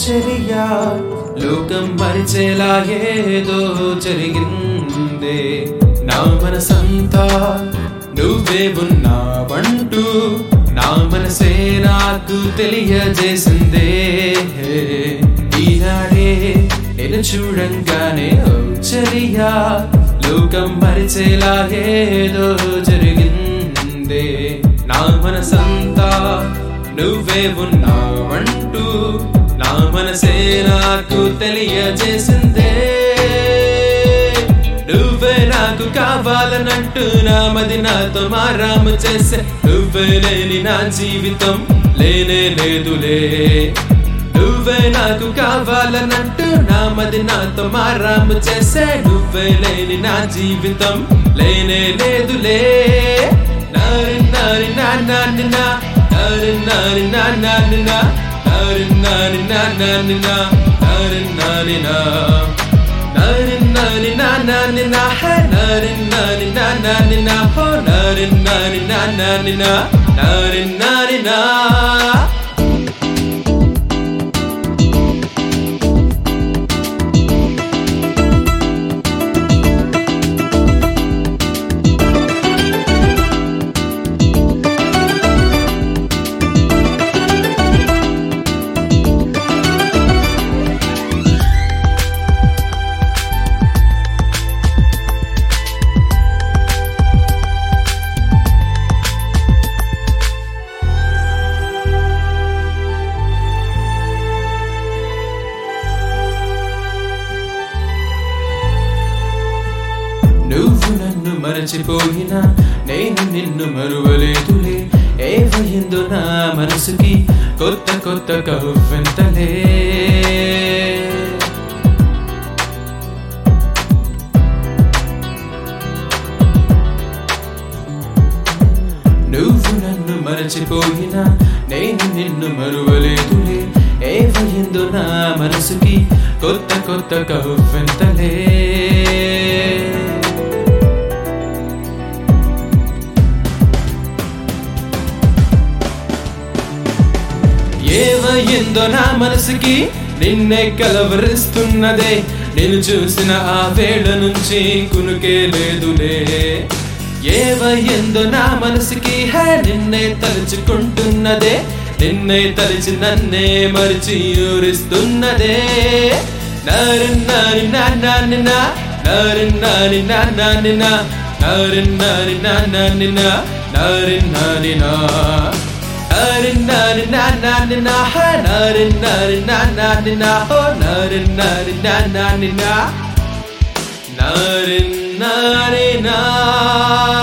చెలియా లోకం మరిచేలా ఏదో జరిగిందే నా మనసంతా నువ్వే ఉన్నావంటూ నా మనసే నాకు తెలియజేసిందే ఈనాడే నేను చూడంగానే ఓ చెలియా లోకం మరిచేలా ఏదో జరిగిందే నా మనసంతా నువ్వే ఉన్నావంటూ నా మనసే నాకు తెలియజేసిందే నువ్వే నాకు కావాలనంటూ నా మది నాతో మారాము చేసే నువ్వే లేని నా జీవితం లేనే లేదులే నువ్వే నాకు కావాలనంటూ నా మది నాతో మారాము చేసే నువ్వే లేని నా జీవితం లేనే లేదులే నారి నారి నా నాని నా నారి నారి నా నాని నా నారి నారి నా నాని నా నారి నారి నా నారి నారి నా నాని నా హే నారి నారి నా నాని నా హో నారి నారి నా నాని నా నారి నారి నా నువ్వు నన్ను మరచిపోయినా నేను నిన్ను మరువలేదులే ఏవయిందో నా మనసుకి కొత్త కొత్త కవ్వెంతలే నువ్వు నన్ను మరచిపోయినా నేను నిన్ను మరువలేదులే ఏవయిందో నా మనసుకి కొత్త కొత్త కవ్వెంతలే ఏవయిందో నా మనసుకి నిన్నే కలవరిస్తున్నదే నేను చూసిన ఆ వేళ నుంచి కునుకే లేదులే ఏవయిందో నా మనసుకి హే నిన్నే తలుచుకుంటున్నదే నిన్నే తలిచి నన్నే మరిచి ఊరిస్తున్నదే నారి నారి నా నాని నా నారి నారి నా నాని నా నారి నారి నా నాని నా నారి నాని నా Nari nari na na ni na ha nari nari na na ni na ho nari nari na na ni na nari nari na